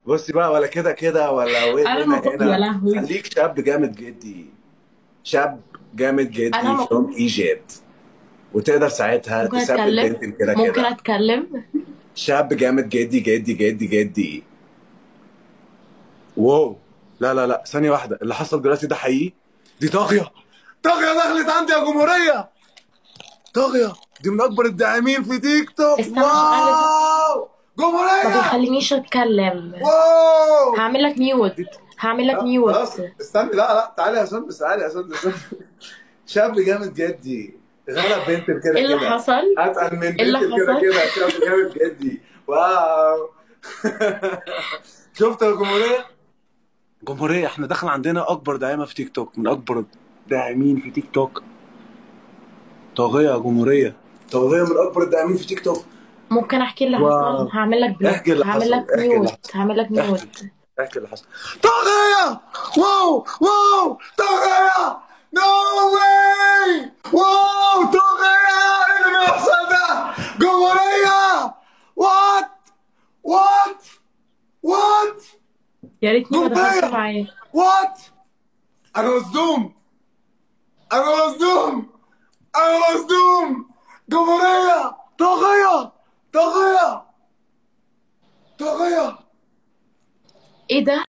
بصي بقى ولا كده كده ولا و- انا هنا مط... يا هنا لهوي خليك شاب جامد جدي شاب جامد انا جدي م... from Egypt وتقدر ساعتها ممكن تثبت اتكلم بنت كده ممكن كده اتكلم شاب جامد جدي جدي جدي جدي واو لا لا لا ثانية واحدة اللي حصل دلوقتي ده حقيقي دي طاغية طاغية دخلت عندي يا جمهورية طاغية دي من أكبر الداعمين في تيك توك استنى عشان انا لازم واو ما جمهورية بيخلينيش اتكلم واو هعمل لك ميوت دي هعمل لك لا ميوت خلاص استني لا لا تعالي يا سندس تعالي يا سندس شاب جامد جدي غلب بنت كده ايه اللي كده حصل اتقل من ايه اللي بنت كده حصل كده شاب جامد جدي واو شفت يا جمهورية جمهورية احنا دخل عندنا اكبر داعمة في تيك توك من اكبر داعمين في تيك توك طاغية يا جمهورية طاغية من اكبر الداعمين في تيك توك ممكن احكي اللي حصل واو هعمل لك بلوك احكي اللي هعمل حصل لك احكي اللي ميوت حصل هعمل لك احكي ميوت احكي اللي حصل طاغية واو واو طاغية نو واي واو طاغية ايه اللي بيحصل ده جمهورية وات وات وات يا ريتني ما دخلت جمهورية معاه وات انا مصدوم انا مصدوم انا مصدوم جمهورية طاغية طاغية طاغية ايه ده